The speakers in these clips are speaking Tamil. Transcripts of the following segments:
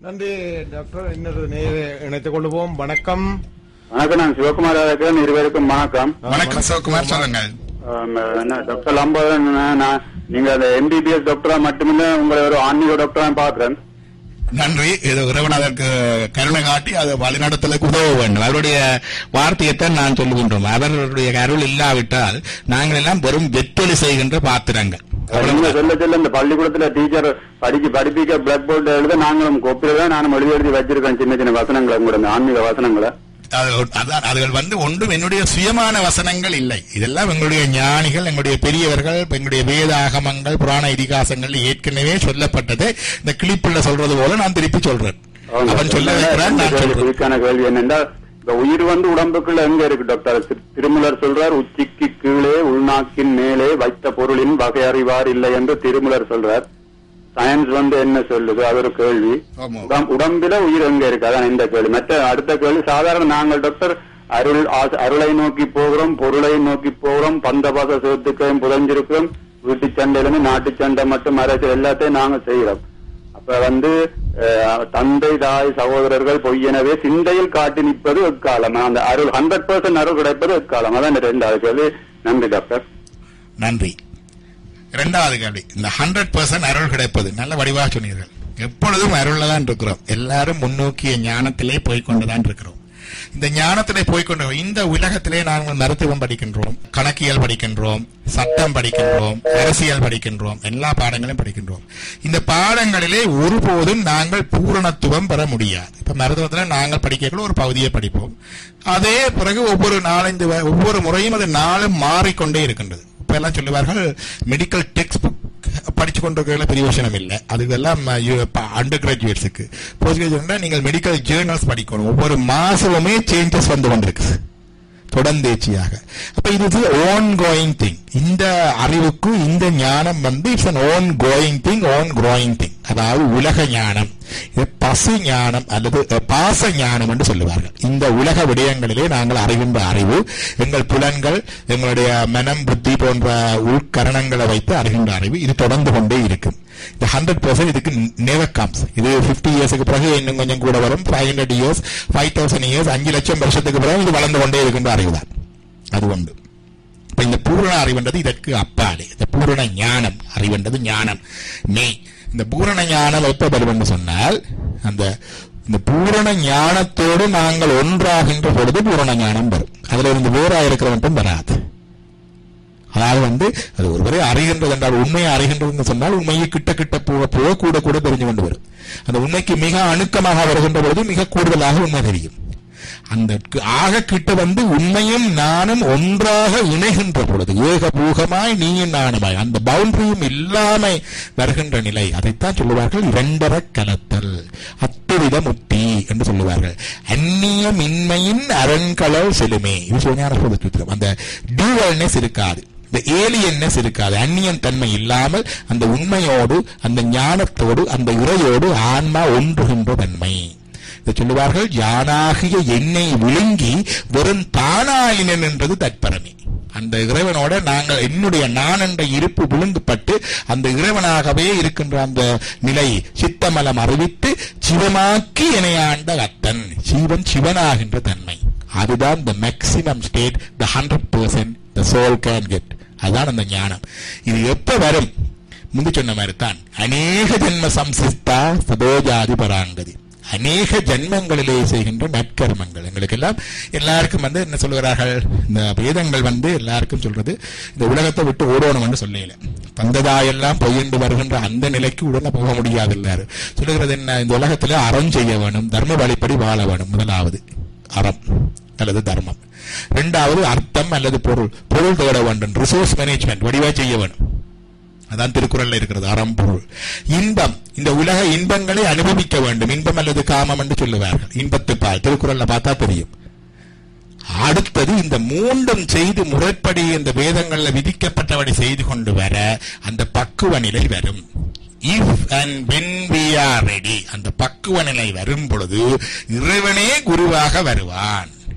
நன்றி டாக்டர் இன்னொரு நேரை இணைத்துக் கொள்வோம் வணக்கம் வணக்கம் நான் சிவகுமார் இருக்கிறேன் இருவருக்கும் வணக்கம் வணக்கம் சிவகுமார் சொல்லுங்க ஆம், என்ன, டாக்டர் லம்போதன் நான் நீங்க அந்த எம்பிபிஎஸ் டாக்டரா மட்டுமில்ல உங்களை ஒரு ஆன்மீக டாக்டரா பாக்குறேன் நன்றி இது இறைவன் அதற்கு கருணை காட்டி அதை வழிநடத்தலுக்கு உதவ வேண்டும் அவருடைய வார்த்தையைத்தான் நான் சொல்லுகின்றோம் அவர்களுடைய அருள் இல்லாவிட்டால் நாங்கள் எல்லாம் வெறும் வெற்றொலி செய்கின்ற பாத்திரங்கள் நீங்க சொல்ல சொல்ல இந்த பள்ளிக்கூடத்துல டீச்சர் படிக்க படிப்பிக்க பிளாக் போர்டு எழுத நாங்களும் கொப்பில தான் நானும் எழுதி எழுதி வச்சிருக்கேன் சின்ன சின்ன வசனங்களை உங்களோட இந்த ஆன்மீக வசனங்களை அது- அதான் அதுகள் வந்து ஒன்றும் என்னுடைய சுயமான வசனங்கள் இல்லை இதெல்லாம் எங்களுடைய ஞானிகள் எங்களுடைய பெரியவர்கள் எங்களுடைய வேதாகமங்கள் புராண இதிகாசங்கள் ஏற்கனவே சொல்லப்பட்டது இந்த கிளிப்புள்ள சொல்றது போல நான் திருப்பி சொல்றேன் அவன் சொல்ல வைக்கிறான் நான் சொல்றேன் இதுக்கான கேள்வி என்னென்றா இந்த உயிர் வந்து உடம்புக்குள்ள எங்க இருக்கு டாக்டர் திரு- திருமலர் சொல்றார் உச்சிக்கு கீழே உள்நாக்கின் மேலே வைத்த பொருளின் வகை அறிவார் இல்லை என்று திருமலர் சொல்றார் சயின்ஸ் வந்து என்ன சொல்லுது அது ஒரு கேள்வி ஆமா. உடம்- உடம்பில உயிர் எங்க இருக்கு அதான் இந்த கேள்வி மற்ற அடுத்த கேள்வி சாதாரண நாங்கள் டாக்டர் அருள் ஆச- அருளை நோக்கி போகிறோம் பொருளை நோக்கி போகிறோம் பந்தபாச சொத்துக்கையும் புதஞ்சிருக்கிறோம் வீட்டு சண்டையிலிருந்து நாட்டு சண்டை மட்டும் அரசியல் எல்லாத்தையும் நாங்க செய்யறோம் அப்ப வந்து அஹ், தந்தை தாய் சகோதரர்கள் பொய்யெனவே சிந்தையில் காட்டி நிற்பது எக்காலம் அந்த அருள் ஹண்ட்ரட் பர்சன்ட் அருள் கிடைப்பது எக்காலம் அதான் இந்த ரெண்டாவது கேள்வி நன்றி டாக்டர் நன்றி இரண்டாவது கேள்வி இந்த ஹண்ட்ரட் பர்சன்ட் அருள் கிடைப்பது நல்ல வடிவாக சொன்னீர்கள் எப்பொழுதும் அருள்ல தான் இருக்கிறோம் எல்லாரும் முன்னோக்கிய ஞானத்திலே போய்கொண்டுதான் இருக்கிறோம் இந்த ஞானத்திலே போய்கொண்டு இந்த உலகத்திலே நாங்கள் மருத்துவம் படிக்கின்றோம் கணக்கியல் படிக்கின்றோம் சட்டம் படிக்கின்றோம் அரசியல் படிக்கின்றோம் எல்லா பாடங்களையும் படிக்கின்றோம் இந்த பாடங்களிலே ஒருபோதும் நாங்கள் பூரணத்துவம் பெற முடியாது இப்ப மருத்துவத்துல நாங்கள் படிக்கக்குள்ள ஒரு பகுதியை படிப்போம் அதே பிறகு ஒவ்வொரு நாலஞ்சு வ- ஒவ்வொரு முறையும் அது நாளும் மாறிக்கொண்டே இருக்கின்றது இப்ப எல்லாம் சொல்லுவார்கள் மெடிக்கல் டெக்ஸ்ட் புக் படிச்சு கொண்டிருக்கிறதுல பெரிய விஷயம் இல்லை அதுக்கெல்லாம் அண்டர் கிராஜுவேட்ஸுக்கு போஸ்ட் கிராஜுவேட் நீங்கள் மெடிக்கல் ஜேர்னல்ஸ் படிக்கணும் ஒவ்வொரு மாசமுமே சேஞ்சஸ் வந்து கொண்டிருக்கு தொடர்ந்தேச்சியாக அப்ப இது ஓன் கோயிங் திங் இந்த அறிவுக்கு இந்த ஞானம் வந்து it's an ongoing thing on growing thing அதாவது உலக ஞானம் இது பசு ஞானம் அல்லது அஹ், பாச ஞானம் என்று சொல்லுவார்கள் இந்த உலக விடயங்களிலே நாங்கள் அறிகின்ற அறிவு எங்கள் புலன்கள் எங்களுடைய மனம் புத்தி போன்ற உள்கரணங்களை வைத்து அறிகின்ற அறிவு இது தொடர்ந்து கொண்டே இருக்கும் இந்த ஹண்ட்ரட் பர்சன்ட் இதுக்கு நெவர் கம்ஸ் இது 50 இயர்ஸுக்கு பிறகு இன்னும் கொஞ்சம் கூட வரும் five hundred years five thousand years அஞ்சு லட்சம் வருஷத்துக்கு பிறகு இது வளர்ந்து கொண்டே இருக்கின்ற அறிவுதான் அது உண்டு இப்ப இந்த பூரண அறிவுன்றது இதற்கு அப்பாலே இந்த பூரண ஞானம் அறிவுன்றது ஞானம் மெய் இந்த பூரண ஞானம் எப்ப வரும் என்று சொன்னால் அந்த இந்த பூரண ஞானத்தோடு நாங்கள் ஒன்றாகின்ற பொழுது பூரண ஞானம் வரும் அதுல இருந்து வேறா இருக்கிற மட்டும் வராது அதாவது வந்து அது ஒருவரை அறிகின்றது என்றால் உண்மையை அறிகின்றது சொன்னால் உண்மையை கிட்ட கிட்ட போக போக கூட கூட தெரிஞ்சு கொண்டு வரும் அந்த உண்மைக்கு மிக அணுக்கமாக வருகின்ற பொழுது மிக கூடுதலாக உண்மை தெரியும் அந்த கு- ஆக கிட்ட வந்து உண்மையும் நானும் ஒன்றாக இணைகின்ற பொழுது ஏகபூகமாய் நீயும் நானுமாய் அந்த பவுண்டரியும் இல்லாமை வருகின்ற நிலை அதைத்தான் சொல்லுவார்கள் இரண்டர கலத்தல் அத்துவித முத்தி என்று சொல்லுவார்கள் அந்நியம் இன்மையின் அரண்களல் செலுமே இது சிவஞான சூத்திரம் அந்த டியூவல்னஸ் இருக்காது இந்த ஏலியன்னஸ் இருக்காது அந்நியன் தன்மை இல்லாமல் அந்த உண்மையோடு அந்த ஞானத்தோடு அந்த இறையோடு ஆன்மா ஒன்றுகின்ற தன்மை இதை சொல்லுவார்கள் யானாகிய எண்ணெய் விழுங்கி வெறும் தானாயினன் என்றது தற்பரமே அந்த இறைவனோட நாங்கள் என்னுடைய நான் என்ற இருப்பு விழுங்குப்பட்டு அந்த இறைவனாகவே இருக்கின்ற அந்த நிலை சித்தமலம் அறிவித்து சிவமாக்கி இணையாண்ட அத்தன் சிவன் சிவனாகின்ற தன்மை அதுதான் the maximum state the hundred percent the soul can get அதுதான் அந்த ஞானம் இது எப்ப வரும் முந்தி சொன்ன மாதிரி தான் அநேக ஜென்ம சம்சிஸ்தா சதோஜாதி பராங்கதி அநேக ஜென்மங்களிலே செய்கின்ற நற்கர்மங்கள் எங்களுக்கு எல்லாம் எல்லாருக்கும் வந்து என்ன சொல்லுகிறார்கள் இந்த வேதங்கள் வந்து எல்லாருக்கும் சொல்றது இந்த உலகத்தை விட்டு ஓடணும் என்று சொல்லல வந்ததாயெல்லாம் பொய்யண்டு வருகின்ற அந்த நிலைக்கு உடனே போக முடியாது எல்லாரும் சொல்லுகிறது என்ன இந்த உலகத்துல அறம் செய்ய வேணும் தர்ம வழிப்படி வாழ வேணும் முதலாவது அறம் அல்லது தர்மம் இரண்டாவது அர்த்தம் அல்லது பொருள் பொருள் தேட வேண்டும் ரிசோர்ஸ் மேனேஜ்மெண்ட் வடிவா செய்ய வேணும் அதான் திருக்குறள்ல இருக்கிறது அறம் பொருள் இன்பம் இந்த உலக இன்பங்களை அனுபவிக்க வேண்டும் இன்பம் அல்லது காமம் என்று சொல்லுவார்கள் இன்பத்துப்பால் திருக்குறள்ல பார்த்தா தெரியும் அடுத்தது இந்த மூன்றும் செய்து முறைப்படி இந்த வேதங்கள்ல விதிக்கப்பட்டபடி செய்து கொண்டு வர அந்த பக்குவ நிலை வரும் if and when we are ready அந்த பக்குவ நிலை வரும் பொழுது இறைவனே குருவாக வருவான்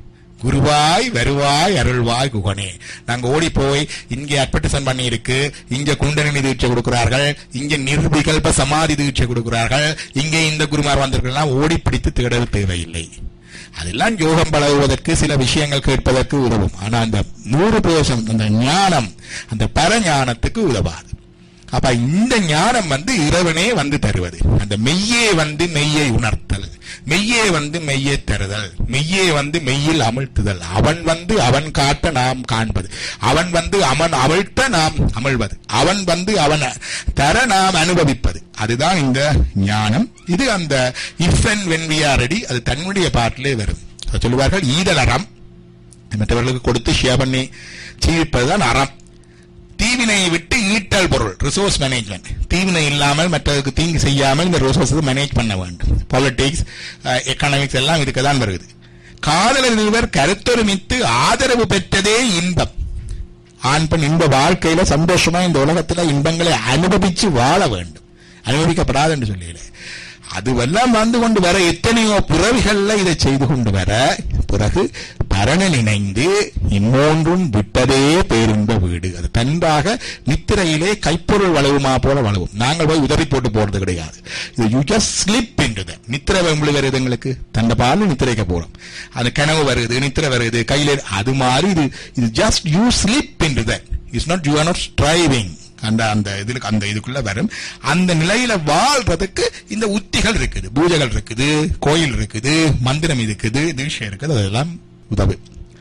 குருவாய் வருவாய் அருள்வாய் குகனே நாங்க ஓடி போய் இங்கே அட்வர்டைஸ்மெண்ட் பண்ணி இருக்கு இங்க குண்டலினி தீட்சை கொடுக்கிறார்கள் இங்க நிர்விகல்ப சமாதி தீட்சை கொடுக்கிறார்கள் இங்கே இந்த குருமார் வந்திருக்கலாம் ஓடி பிடித்து தேடல் தேவையில்லை அதெல்லாம் யோகம் பழகுவதற்கு சில விஷயங்கள் கேட்பதற்கு உதவும் ஆனா அந்த நூறு பேசம் அந்த ஞானம் அந்த பரஞானத்துக்கு உதவாது அப்ப இந்த ஞானம் வந்து இறைவனே வந்து தருவது அந்த மெய்யே வந்து மெய்யை உணர்த்தல் மெய்யே வந்து மெய்யை தருதல் மெய்யே வந்து மெய்யில் அமிழ்த்துதல் அவன் வந்து அவன் காட்ட நாம் காண்பது அவன் வந்து அவன் அமிழ்த்த நாம் அமிழ்வது அவன் வந்து அவன் தர நாம் அனுபவிப்பது அதுதான் இந்த ஞானம் இது அந்த if and when we are ready அது தன்னுடைய பாட்டிலே வரும் அது சொல்லுவார்கள் ஈதல் அறம் மற்றவர்களுக்கு கொடுத்து ஷேர் பண்ணி சீவிப்பதுதான் அறம் தீவினை விட்டு ஈட்டல் பொருள் ரிசோர்ஸ் மேனேஜ்மெண்ட் தீவினை இல்லாமல் மற்றதுக்கு தீங்கு செய்யாமல் இந்த ரிசோர்ஸ் மேனேஜ் பண்ண வேண்டும் பாலிடிக்ஸ் எக்கனாமிக்ஸ் எல்லாம் இதுக்கு தான் வருது காதலர் இருவர் கருத்தொருமித்து ஆதரவு பெற்றதே இன்பம் ஆண் பெண் இன்ப வாழ்க்கையில சந்தோஷமா இந்த உலகத்துல இன்பங்களை அனுபவிச்சு வாழ வேண்டும் அனுபவிக்கப்படாது என்று சொல்லல அதுவெல்லாம் வந்து கொண்டு வர எத்தனையோ பிறவிகள்ல இதை செய்து கொண்டு வர பிறகு பரணன் இணைந்து இன்னொன்றும் விட்டதே பேருந்த வீடு அது தன்பாக நித்திரையிலே கைப்பொருள் வளவுமா போல வளவும் நாங்கள் போய் உதவி போட்டு போறது கிடையாது இது யூ ஜஸ்ட் ஸ்லிப் into நித்திரை உங்களுக்கு வருது எங்களுக்கு தண்ட பால் நித்திரைக்க போறோம் அது கனவு வருது நித்திரை வருது கையில அது மாதிரி இது இது just you slip into that it's not you are not striving அந்த அந்த இதுல அந்த இதுக்குள்ள வரும் அந்த நிலையில வாழ்றதுக்கு இந்த உத்திகள் இருக்குது பூஜைகள் இருக்குது கோயில் இருக்குது மந்திரம் இருக்குது தீட்சை இருக்குது அதெல்லாம் உதவு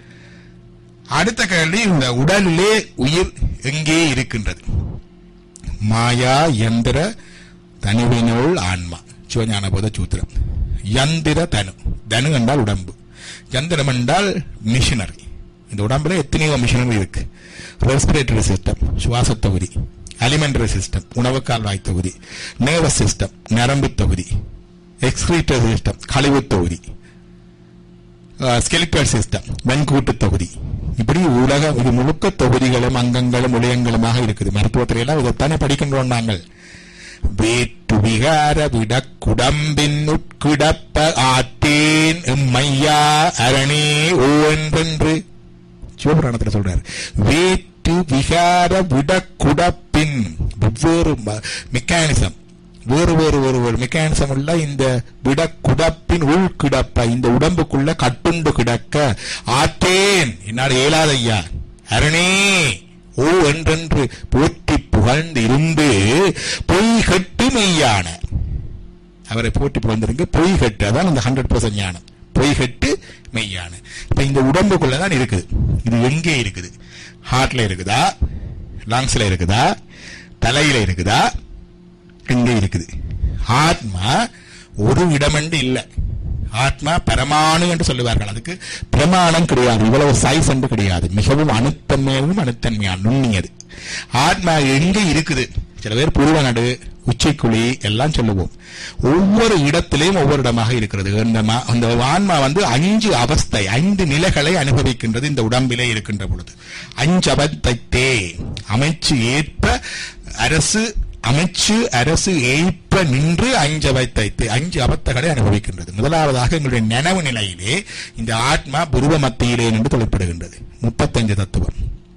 அடுத்த கேள்வி இந்த உடலிலே உயிர் எங்கே இருக்கின்றது மாயா யந்திர தனுவினுள் ஆன்மா சிவஞான போத சூத்திரம் யந்திர தனு தனு என்றால் உடம்பு யந்திரம் என்றால் மிஷினரி இந்த உடம்புல எத்தனையோ மிஷினரி இருக்கு ரெஸ்பிரேட்டரி சிஸ்டம் சுவாச தொகுதி அலிமெண்டரி சிஸ்டம் உணவு கால்வாய் தொகுதி நர்வஸ் சிஸ்டம் நரம்பு தொகுதி எக்ஸ்கிரீட்டரி சிஸ்டம் கழிவு தொகுதி ஸ்கெலிட்டல் சிஸ்டம் வெண்கூட்டு தொகுதி இப்படி உலக இது முழுக்க தொகுதிகளும் அங்கங்களும் உலயங்களுமாக இருக்குது மருத்துவத்துறையெல்லாம் இதைத்தானே படிக்கின்றோம் நாங்கள் வேட்டு விகார விட குடம்பின் உட்கிடப்ப ஆட்டேன் எம்மையா அரணே ஓ என்றென்று சிவபுராணத்தில் சொல்றாரு வேட்டு விகார விட குடப்பின் வெவ்வேறு மெக்கானிசம் வேறு வேறு வேறு வேறு மெக்கானிசம் உள்ள இந்த விட குடப்பின் உள்கிடப்ப இந்த உடம்புக்குள்ள கட்டுண்டு கிடக்க ஆற்றேன் என்னால் இயலாதையா அரணே ஓ என்றென்று போற்றி புகழ்ந்து இருந்து பொய் கட்டு மெய்யான அவரை போட்டி புகழ்ந்திருங்க பொய் கட்டு அதான் அந்த ஹண்ட்ரட் பர்சன்ட் ஞானம் பொய் கட்டு மெய்யான இப்ப இந்த உடம்புக்குள்ள தான் இருக்குது இது எங்கே இருக்குது ஹார்ட்ல இருக்குதா லங்ஸ்ல இருக்குதா தலையில இருக்குதா எங்கே இருக்குது ஆத்மா ஒரு இடமென்று இல்லை ஆத்மா பரமாணு என்று சொல்லுவார்கள் அதுக்கு பிரமாணம் கிடையாது இவ்வளவு சைஸ் என்று கிடையாது மிகவும் அணுத்தன்மையாகவும் அணுத்தன்மையான நுண்ணியது ஆத்மா எங்க இருக்குது சில பேர் புருவநடு உச்சிக்குழி எல்லாம் சொல்லுவோம் ஒவ்வொரு இடத்திலையும் ஒவ்வொரு இடமாக இருக்கிறது இந்த மா- அந்த ஆன்மா வந்து அஞ்சு அவஸ்தை ஐந்து நிலைகளை அனுபவிக்கின்றது இந்த உடம்பிலே இருக்கின்ற பொழுது அஞ்சு அவத்தைத்தே அமைச்சு ஏற்ப அரசு அமைச்சு அரசு ஏய்ப்ப நின்று அஞ்சு அவத்தைத்து அஞ்சு அவத்தைகளை அனுபவிக்கின்றது முதலாவதாக எங்களுடைய நனவு நிலையிலே இந்த ஆத்மா புருவ மத்தியிலே நின்று தொழிற்படுகின்றது முப்பத்தஞ்சு தத்துவம்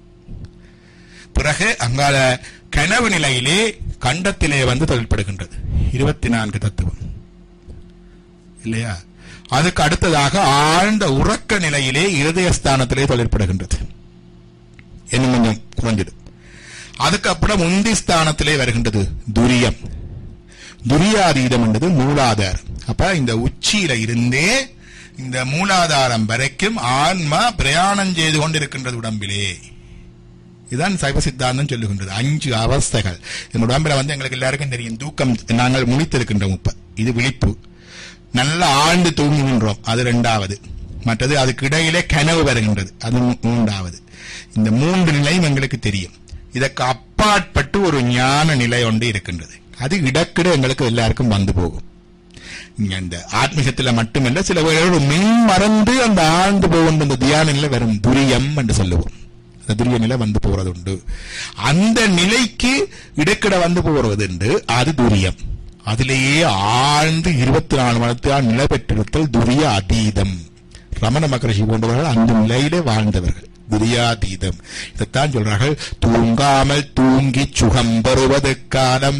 பிறகு அங்கால கனவு நிலையிலே கண்டத்திலே வந்து தொழிற்படுகின்றது இருபத்தி நான்கு தத்துவம் இல்லையா அதுக்கு அடுத்ததாக ஆழ்ந்த உறக்க நிலையிலே இருதயஸ்தானத்திலே தொழிற்படுகின்றது இன்னும் கொஞ்சம் குறைஞ்சிடும் அதுக்கப்புறம் உந்தி ஸ்தானத்திலே வருகின்றது துரியம் துரியாதீதம் என்றது மூலாதாரம் அப்ப இந்த உச்சியில இருந்தே இந்த மூலாதாரம் வரைக்கும் ஆன்மா பிரயாணம் செய்து கொண்டிருக்கின்றது உடம்பிலே இதுதான் சைவ சித்தாந்தம் சொல்லுகின்றது அஞ்சு அவஸ்தைகள் இந்த உடம்பில வந்து எங்களுக்கு எல்லாருக்கும் தெரியும் தூக்கம் நாங்கள் முழித்திருக்கின்றோம் இப்ப இது விழிப்பு நல்லா ஆழ்ந்து தூங்குகின்றோம் அது ரெண்டாவது மற்றது அதுக்கு இடையிலே கனவு வருகின்றது அது மூ- மூன்றாவது இந்த மூன்று நிலையும் எங்களுக்கு தெரியும் இதற்கு அப்பாற்பட்டு ஒரு ஞான நிலை ஒன்று இருக்கின்றது அது இடக்கிட எங்களுக்கு எல்லாருக்கும் வந்து போகும் இங்க இந்த ஆத்மீகத்துல மட்டுமல்ல சில பேரோட மின் மறந்து அந்த ஆழ்ந்து போகின்ற அந்த தியான நிலை வரும் துரியம் என்று சொல்லுவோம் அந்த துரிய நிலை வந்து போறது உண்டு அந்த நிலைக்கு இடக்கிட வந்து போறது உண்டு அது துரியம் அதிலேயே ஆழ்ந்து இருபத்தி நாலு மணத்தால் நிலை பெற்றிருத்தல் துரிய அதீதம் ரமண மகரிஷி போன்றவர்கள் அந்த நிலையிலே வாழ்ந்தவர்கள் விரியாதீதம் இதைத்தான் சொல்றார்கள் தூங்காமல் தூங்கி சுகம் பெறுவது காலம்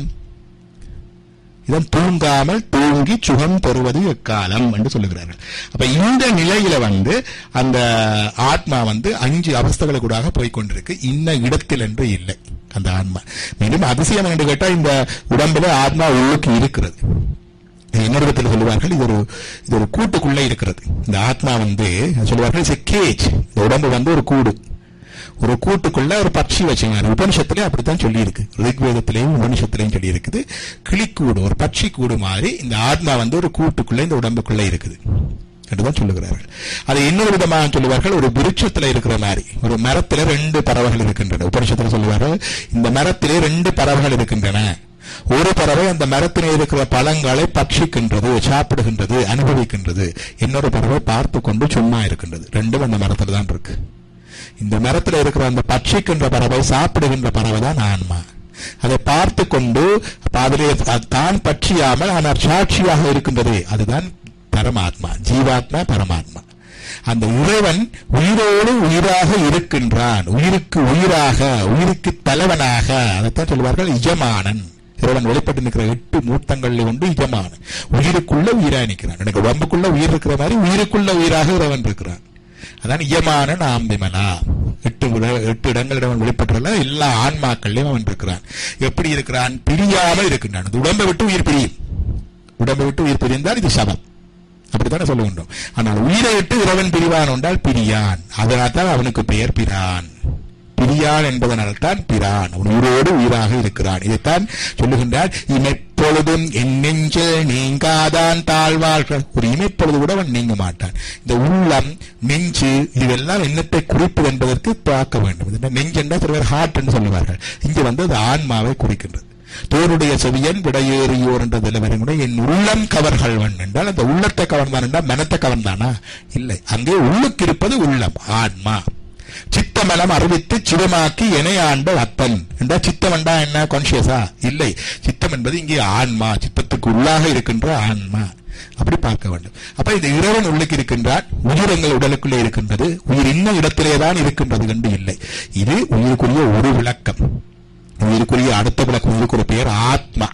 இதன் தூங்காமல் தூங்கி சுகம் பெறுவது எக்காலம் என்று சொல்லுகிறார்கள் அப்ப இந்த நிலையில வந்து அந்த ஆத்மா வந்து அஞ்சு அவஸ்தைகளுக்கூடாக போய்க்கொண்டிருக்கு இன்ன இடத்தில் என்று இல்லை அந்த ஆன்மா மேலும் அதிசயம் என்று கேட்டா இந்த உடம்புல ஆத்மா உள்ளுக்கு இருக்கிறது இன்னொரு விதத்தில் சொல்லுவார்கள் இது ஒரு இது ஒரு கூட்டுக்குள்ளே இருக்கிறது இந்த ஆத்மா வந்து சொல்லுவார்கள் கேஜ் இந்த உடம்பு வந்து ஒரு கூடு ஒரு கூட்டுக்குள்ள ஒரு பட்சி வச்சுங்க உபனிஷத்திலே அப்படித்தான் சொல்லி இருக்கு ரிக்வேதத்திலையும் உபனிஷத்திலையும் சொல்லி இருக்குது கிளிக்கூடு ஒரு பட்சி கூடு மாதிரி இந்த ஆத்மா வந்து ஒரு கூட்டுக்குள்ள இந்த உடம்புக்குள்ள இருக்குது என்றுதான் சொல்லுகிறார்கள் அதை இன்னொரு விதமாக சொல்லுவார்கள் ஒரு விருட்சத்துல இருக்கிற மாதிரி ஒரு மரத்துல ரெண்டு பறவைகள் இருக்கின்றன உபனிஷத்துல சொல்லுவார்கள் இந்த மரத்திலே ரெண்டு பறவைகள் இருக்கின்றன ஒரு பறவை அந்த மரத்திலே இருக்கிற பழங்களை பட்சிக்கின்றது சாப்பிடுகின்றது அனுபவிக்கின்றது இன்னொரு பறவை பார்த்து கொண்டு சும்மா இருக்கின்றது ரெண்டும் அந்த மரத்துல தான் இருக்கு இந்த மரத்துல இருக்கிற அந்த பட்சிக்கின்ற பறவை சாப்பிடுகின்ற பறவை தான் ஆன்மா அதை பார்த்து கொண்டு அதிலே தான் பட்சியாமல் ஆனால் சாட்சியாக இருக்கின்றது அதுதான் பரமாத்மா ஜீவாத்மா பரமாத்மா அந்த இறைவன் உயிரோடு உயிராக இருக்கின்றான் உயிருக்கு உயிராக உயிருக்கு தலைவனாக அதைத்தான் சொல்வார்கள் இஜமானன் இறைவன் வெளிப்பட்டு நிற்கிற எட்டு மூர்த்தங்கள்ல ஒன்று இஜமானன் உயிருக்குள்ள உயிரா நிற்கிறான் எனக்கு உடம்புக்குள்ள உயிர் இருக்கிற மாதிரி உயிருக்குள்ள உயிராக இறைவன் இருக்கிறான் அதான் இயமான நாம் விமலா எட்டு உட- எட்டு இடங்களிடம் அவன் வெளிப்பட்டுள்ள எல்லா ஆன்மாக்கள்லயும் அவன் இருக்கிறான் எப்படி இருக்கிறான் பிரியாமல் இருக்கின்றான் இந்த உடம்பை விட்டு உயிர் பிரியும் உடம்பை விட்டு உயிர் பிரிந்தால் இது சபம் அப்படித்தானே சொல்ல வேண்டும் ஆனால் உயிரை விட்டு இறைவன் பிரிவான் என்றால் பிரியான் அதனால் தான் அவனுக்கு பெயர் பிரான் பிரியான் என்பதனால் தான் பிரான் அவன் உயிரோடு உயிராக இருக்கிறான் இதைத்தான் சொல்லுகின்றார் இமைப்பொழுதும் என் நெஞ்சில் நீங்காதான் தாழ்வார்கள் ஒரு இமைப்பொழுது கூட அவன் நீங்க மாட்டான் இந்த உள்ளம் நெஞ்சு இதுவெல்லாம் என்னத்தை குறிப்பது என்பதற்கு பார்க்க வேண்டும் இது நெஞ்சு என்றால் சிலர் ஹார்ட் என்று சொல்லுவார்கள் இங்கு வந்து அது ஆன்மாவை குறிக்கின்றது தோருடைய செவியன் விடையேறியோர் என்ற நிலவரம் கூட என் உள்ளம் கவர்கள்வன் என்றால் அந்த உள்ளத்தை கவர்ந்தான் என்றால் மனத்தை கவர்ந்தானா இல்லை அங்கே உள்ளுக்கு இருப்பது உள்ளம் ஆன்மா சித்தமலம் அறிவித்து சிவமாக்கி இணையாண்ட அத்தன் என்றால் சித்தம் என்றா என்ன கான்சியஸா இல்லை சித்தம் என்பது இங்கே ஆன்மா சித்தத்துக்கு உள்ளாக இருக்கின்ற ஆன்மா அப்படி பார்க்க வேண்டும் அப்ப இந்த இறைவன் உள்ளுக்கு இருக்கின்றான் உயிர் எங்கள் உடலுக்குள்ளே இருக்கின்றது உயிர் இன்ன இடத்திலேதான் இருக்கின்றது என்று இல்லை இது உயிருக்குரிய ஒரு விளக்கம் உயிருக்குரிய அடுத்த விளக்கம் உயிருக்கு ஒரு பெயர் ஆத்மா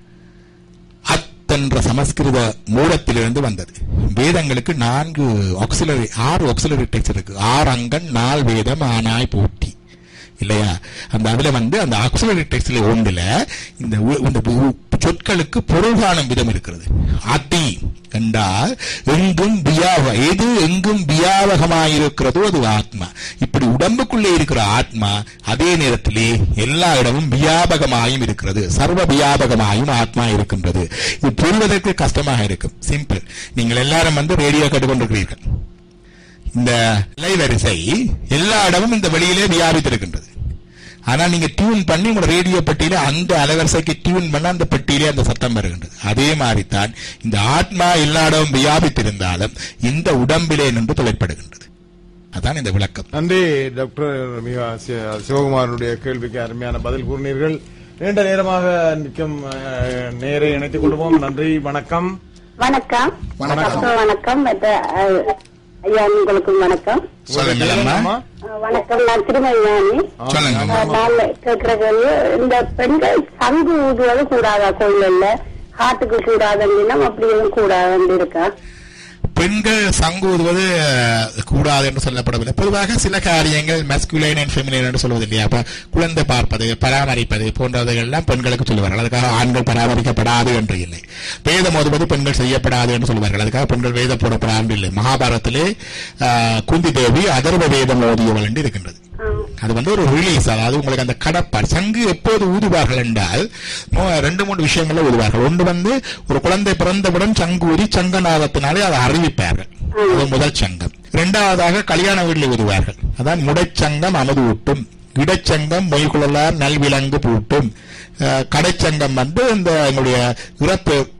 அத் என்ற சமஸ்கிருத மூலத்திலிருந்து வந்தது வேதங்களுக்கு நான்கு ஆக்சிலரி ஆறு ஆக்சிலரி டெக்ஸ்ட் இருக்கு ஆறு அங்கன் நால் வேதம் ஆனாய் போட்டி இல்லையா அந்த அதுல வந்து அந்த ஆக்சிலரி டெக்ஸ்ட்ல ஒன்றுல இந்த உ- இந்த உ- சொற்களுக்கு பொருள் காணும் விதம் இருக்கிறது அதி என்றால் எங்கும் பியாவ எது எங்கும் பியாவகமாயிருக்கிறதோ அது ஆத்மா இப்படி உடம்புக்குள்ளே இருக்கிற ஆத்மா அதே நேரத்திலே எல்லா இடமும் வியாபகமாயும் இருக்கிறது சர்வ வியாபகமாயும் ஆத்மா இருக்கின்றது இது புரிவதற்கு கஷ்டமாக இருக்கும் சிம்பிள் நீங்கள் எல்லாரும் வந்து ரேடியோ கேட்டுக்கொண்டிருக்கிறீர்கள் இந்த அலைவரிசை எல்லா இடமும் இந்த வெளியிலே வியாபித்திருக்கின்றது ஆனா நீங்க டியூன் பண்ணி உங்க ரேடியோ பெட்டியில அந்த அலைவரிசைக்கு டியூன் பண்ண அந்த பெட்டியிலே அந்த சத்தம் வருகின்றது அதே மாதிரி தான் இந்த ஆத்மா எல்லா இடமும் வியாபித்திருந்தாலும் இந்த உடம்பிலே நின்று தொலைப்படுகின்றது அதான் இந்த விளக்கம் நன்றி டாக்டர் மிக சி- சிவகுமாரனுடைய கேள்விக்கு அருமையான பதில் கூறினீர்கள் நீண்ட நேரமாக நிற்கும் அஹ், நேரை இணைத்துக் கொள்வோம் நன்றி வணக்கம் வணக்கம் வணக்கம். டாக்டர் வணக்கம் மற்ற, அஹ், ஐயா உங்களுக்கும் வணக்கம் சொல்லுங்கள் அம்மா. அம்மா. அஹ், வணக்கம் நான் திருமணி ஆ, சொல்லுங்க அம்மா. நான் கேட்கிற கேள்வி இந்த பெண்கள் சங்கு ஊதுவது கூடாதா கோயில்ல ஹார்ட்டுக்கு கூடாதுன்னா அப்படி எதுவும் கூடாதுன்னு இருக்கா பெண்கள் சங்கு ஊதுவது அஹ், கூடாது என்று சொல்லப்படவில்லை பொதுவாக சில காரியங்கள் மஸ்குலைன் அண்ட் ஃபெமினைன் என்று சொல்வது இல்லையா அப்ப குழந்தை பார்ப்பது பராமரிப்பது போன்றவைகள்லாம் பெண்களுக்கு சொல்லுவார்கள் அதுக்காக ஆண்கள் பராமரிக்கப்படாது என்று இல்லை வேதம் ஓதுவது பெண்கள் செய்யப்படாது என்று சொல்வார்கள் அதுக்காக பெண்கள் வேதம் போடப்படாது இல்லை மகாபாரதத்திலே அஹ், குந்தி தேவி அதர்வ வேதம் ஓதியவள் என்று இருக்கின்றது அது வந்து ஒரு ரிலீஸ் அதாவது உங்களுக்கு அந்த கடப்பாடு சங்கு எப்போது ஊதுவார்கள் என்றால் மோ- ரெண்டு மூணு விஷயங்கள்ல ஊதுவார்கள் ஒன்று வந்து ஒரு குழந்தை பிறந்தவுடன் சங்கு ஊதி சங்கநாதத்தினாலே அதை அறிவிப்பார்கள் அது முதல் சங்கம் இரண்டாவதாக கல்யாண வீட்டில் ஊதுவார்கள் அதான் முடைச்சங்கம் அமது ஊட்டும் இடைச்சங்கம் மொய்குழலார் நல்விலங்கு பூட்டும் அஹ், கடைச்சங்கம் வந்து இந்த எங்களுடைய இறப்பு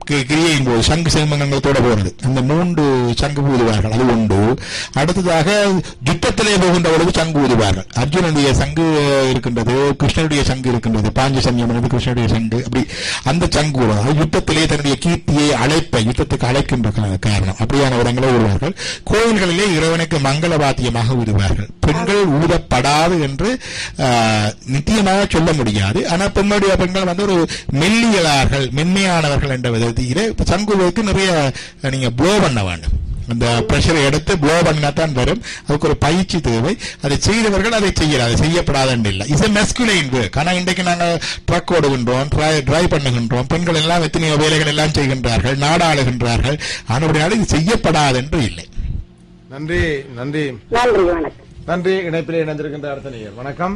கி- கிரியையின் போது சங்கு சேமங்கங்களோட போறது அந்த மூன்று சங்கு ஊதுவார்கள் அது உண்டு அடுத்ததாக யுத்தத்திலே போகின்ற பொழுது சங்கு ஊதுவார்கள் அர்ஜுனனுடைய சங்கு இருக்கின்றது கிருஷ்ணனுடைய சங்கு இருக்கின்றது பாஞ்ச சமயம் கிருஷ்ணனுடைய சங்கு அப்படி அந்த சங்கு ஊதுவார்கள். அது யுத்தத்திலே தன்னுடைய கீர்த்தியை அழைப்ப யுத்தத்துக்கு அழைக்கின்ற கா- காரணம் அப்படியான இடங்களை ஊதுவார்கள் கோயில்களிலே இறைவனுக்கு மங்கள வாத்தியமாக ஊதுவார்கள் பெண்கள் ஊதப்படாது என்று ஆஹ், நித்தியமாக சொல்ல முடியாது ஆனால் பெண்களுடைய பெண்கள் வந்து ஒரு மெல்லியலார்கள் மென்மையானவர்கள் என்ற விதத்திலே சங்குவுக்கு நிறைய அஹ், நீங்க ப்ளோ பண்ண வேண்டும் அந்த பிரஷரை எடுத்து ப்ளோ பண்ணாதான் வரும் அதுக்கு ஒரு பயிற்சி தேவை அதை செய்தவர்கள் அதை செய்யலாம் அது செய்யப்படாதுன்னு இல்லை இஸ் மெஸ்குலைன் ஒர்க் ஆனால் இன்றைக்கு நாங்கள் ட்ரக் ஓடுகின்றோம் டிரைவ் பண்ணுகின்றோம் பெண்கள் எல்லாம் எத்தனையோ வேலைகள் எல்லாம் செய்கின்றார்கள் நாடாளுகின்றார்கள் ஆனால் இது செய்யப்படாது என்று இல்லை நன்றி நன்றி நன்றி வணக்கம் நன்றி இணைப்பிலே இணைந்திருக்கின்ற அடுத்த நேயர் வணக்கம்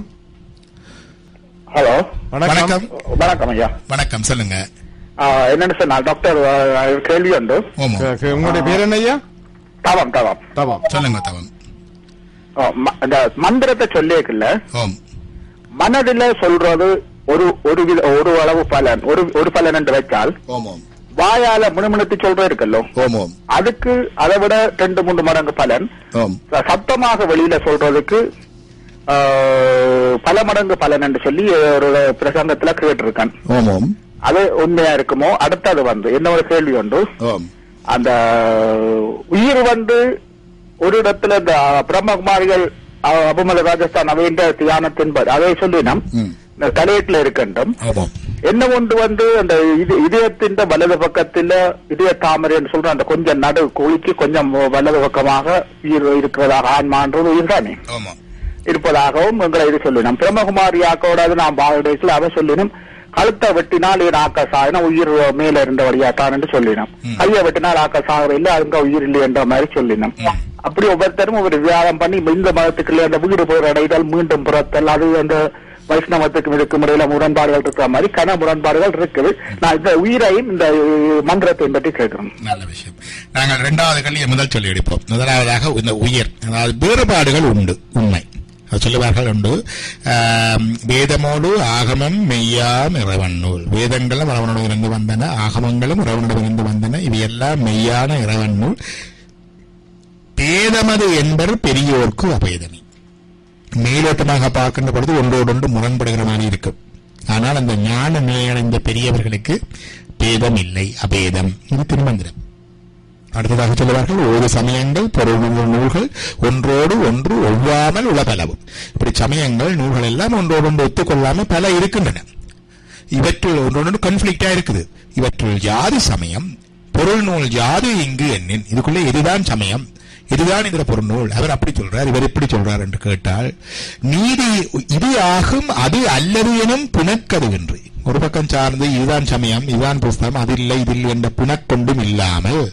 ஹலோ வணக்கம் வணக்கம் ஐயா வணக்கம் சொல்லுங்க ஆ, என்னன்னு சார் நான் டாக்டர் ஆ, ஒரு கேள்வி உண்டு ஓமோ க- க- உங்களுடைய பேர் என்ன ஐயா தவம் தவம் தவம் சொல்லுங்க தவம் ஆ, ம- இந்த மந்திரத்தை சொல்லியிருக்குல்ல ஓம் மனதில சொல்றது ஒரு ஒரு வித ஒரு அளவு பலன் ஒரு ஒரு பலன் என்று வைத்தால் ஓம் ஓம் வாயால முணுமுணுத்து சொல்றது இருக்கல்லோ ஓம் ஓம் அதுக்கு அதை விட ரெண்டு மூன்று மடங்கு பலன் ஓம் ச- சத்தமாக வெளியில சொல்றதுக்கு ஆ, பல மடங்கு பலன் என்று சொல்லி ஒரு பிரசங்கத்துல கேட்டிருக்கேன் ஓம் ஓம் அது உண்மையா இருக்குமோ அடுத்தது வந்து என்ன ஒரு கேள்வி உண்டு ஓம் அந்த உயிர் வந்து ஒரு இடத்துல இந்த பிரம்மகுமாரிகள் அஹ், அபமல ராஜஸ்தான் அவைன்ற தியானத்தின் படி அதை சொல்லினோம் ம். இந்த தலையீட்டுல இருக்கின்றோம் ஓம் என்ன ஒன்று வந்து அந்த இது இதயத்தின் வலது பக்கத்துல இதய தாமரைன்னு சொல்ற அந்த கொஞ்சம் நடு குளிக்கு கொஞ்சம் வலது பக்கமாக உயிர் இருக்கிறதாக ஆன்மான்றது உயிர் தானே ஆமாம் இருப்பதாகவும் எங்களை இது சொல்லினோம் பிரம்மகுமாரியாக்கோட நான் பாவடைசில் அவ சொல்லினோம் கழுத்தை வெட்டினால் என் ஆக்க சாயினா உயிர் மேல இருந்தபடியா தான் என்று சொல்லினோம் கையை வெட்டினால் ஆக்க சாகர இல்ல அங்க உயிர் இல்லை என்ற மாதிரி சொல்லினோம் அப்படி ஒவ்வொருத்தரும் ஒவ்வொரு விவாதம் பண்ணி இந்த மதத்துக்குள்ள அந்த வீடு போகிற இடையில மீண்டும் புறத்தல் அது அந்த வைஷ்ணவத்துக்கும் இதுக்கும் இடையில முரண்பாடுகள் இருக்கிற மாதிரி கன முரண்பாடுகள் இருக்குது நான் இந்த உயிரையும் இந்த மந்திரத்தையும் பற்றி கேட்கிறேன் நல்ல விஷயம் நாங்கள் இரண்டாவது கல்வியை முதல் சொல்லி எடுப்போம் முதலாவதாக இந்த உயிர் அதாவது வேறுபாடுகள் உண்டு உண்மை அது சொல்லுவார்கள் உண்டு ஆம், வேதமோடு ஆகமம் மெய்யாம் இறைவன் நூல் வேதங்களும் இறைவனிடமிருந்து வந்தன ஆகமங்களும் இறைவனிடமிருந்து வந்தன இவை எல்லாம் மெய்யான இறைவன் நூல் பேதமது என்பர் பெரியோர்க்கு அபேதமி மேலோட்டமாக பார்க்கின்ற பொழுது ஒன்றோடொன்று முரண்படுகிற மாதிரி இருக்கும் ஆனால் அந்த ஞான நிலையடைந்த பெரியவர்களுக்கு பேதம் இல்லை அபேதம் இது திருமந்திரம் அடுத்ததாக சொல்லுவார்கள் ஒரு சமயங்கள் பொருள் நூல்கள் ஒன்றோடு ஒன்று ஒவ்வாமல் உளபலவும் இப்படி சமயங்கள் நூல்கள் எல்லாம் ஒன்றோடு ஒன்று ஒத்துக்கொள்ளாமல் பல இருக்கின்றன இவற்றுள் ஒன்றொன்று கன்ஃபிளிக்டா இருக்குது இவற்றுள் யாது சமயம் பொருள் நூல் யாது இங்கு என்னின் இதுக்குள்ளே இதுதான் சமயம் இதுதான் இந்த பொருள் நூல் அவர் அப்படி சொல்றார் இவர் இப்படி சொல்றார் என்று கேட்டால் நீதி இது ஆகும் அது அல்லது எனும் புனக்கது என்று ஒரு பக்கம் சார்ந்து இதுதான் சமயம் இதுதான் புஸ்தகம் அது இல்லை இதில் என்ற புனக்கொண்டும் இல்லாமல்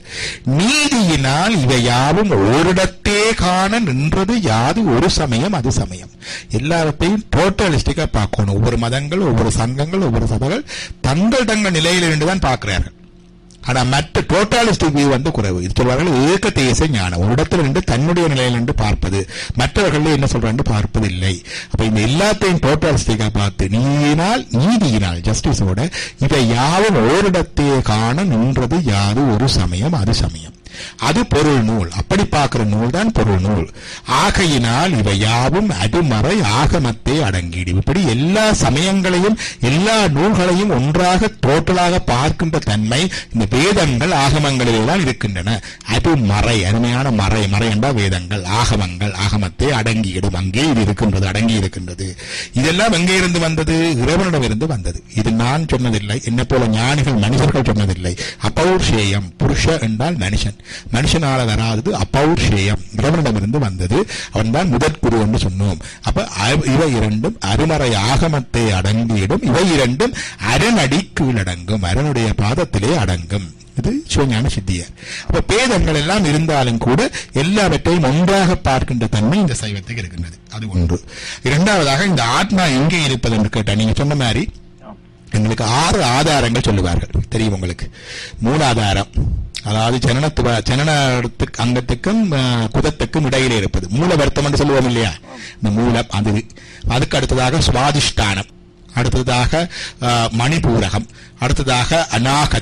நீதியினால் இவை யாவும் ஓரிடத்தே காண நின்றது யாது ஒரு சமயம் அது சமயம் எல்லாவற்றையும் டோட்டலிஸ்டிக்கா பார்க்கணும் ஒவ்வொரு மதங்கள் ஒவ்வொரு சங்கங்கள் ஒவ்வொரு சபைகள் தங்கள் தங்கள் நிலையிலிருந்து தான் பார்க்கிறார்கள் ஆனா மற்ற டோட்டாலிஸ்டிக் வியூ வந்து குறைவு இது சொல்வார்கள் ஏக தேச ஞானம் ஒரு இடத்துல நின்று தன்னுடைய நிலையில நின்று பார்ப்பது மற்றவர்கள் என்ன சொல்றாங்க பார்ப்பதில்லை அப்ப இந்த எல்லாத்தையும் டோட்டாலிஸ்டிக்கா பார்த்து நீதியினால் நீதியினால் ஜஸ்டிஸோட இதை யாவும் ஓரிடத்தே காண நின்றது யாது ஒரு சமயம் அது சமயம் அது பொருள் நூல் அப்படி பார்க்கிற நூல் தான் பொருள் நூல் ஆகையினால் இவை யாவும் அதுமறை ஆகமத்தே அடங்கிடு இப்படி எல்லா சமயங்களையும் எல்லா நூல்களையும் ஒன்றாக டோட்டலாக பார்க்கின்ற தன்மை இந்த வேதங்கள் ஆகமங்களில் எல்லாம் இருக்கின்றன அது மறை அருமையான மறை மறை என்றால் வேதங்கள் ஆகமங்கள் ஆகமத்தை அடங்கியிடும் அங்கே இது இருக்கின்றது அடங்கி இருக்கின்றது இதெல்லாம் எங்கே இருந்து வந்தது இறைவனிடம் இருந்து வந்தது இது நான் சொன்னதில்லை என்ன போல ஞானிகள் மனிதர்கள் சொன்னதில்லை அப்பௌர்ஷேயம் புருஷ என்றால் மனுஷன் மனுஷனால வராதது அப்பௌர்ஷேயம் இறைவனிடமிருந்து வந்தது அவன் தான் முதற் குரு என்று சொன்னோம் அப்ப அ- இவை இரண்டும் அருமறை ஆகமத்தை அடங்கியிடும் இவை இரண்டும் அரணடி கீழடங்கும் அரணுடைய பாதத்திலே அடங்கும் இது சிவஞான சித்தியர் அப்ப பேதங்கள் எல்லாம் இருந்தாலும் கூட எல்லாவற்றையும் ஒன்றாக பார்க்கின்ற தன்மை இந்த சைவத்துக்கு இருக்கின்றது அது ஒன்று இரண்டாவதாக இந்த ஆத்மா எங்கே இருப்பது என்று கேட்டா நீங்க சொன்ன மாதிரி எங்களுக்கு ஆறு ஆதாரங்கள் சொல்லுவார்கள் தெரியும் உங்களுக்கு மூலாதாரம் அதாவது ஜனனத்துவ ஜனனத்துக்கு அங்கத்துக்கும் அஹ், குதத்துக்கும் இடையிலே இருப்பது மூல வருத்தம் என்று சொல்லுவோம் இல்லையா இந்த மூலம் அது அதுக்கு அடுத்ததாக சுவாதிஷ்டானம் அடுத்ததாக அஹ், மணிபூரகம் அடுத்ததாக அநாகதம்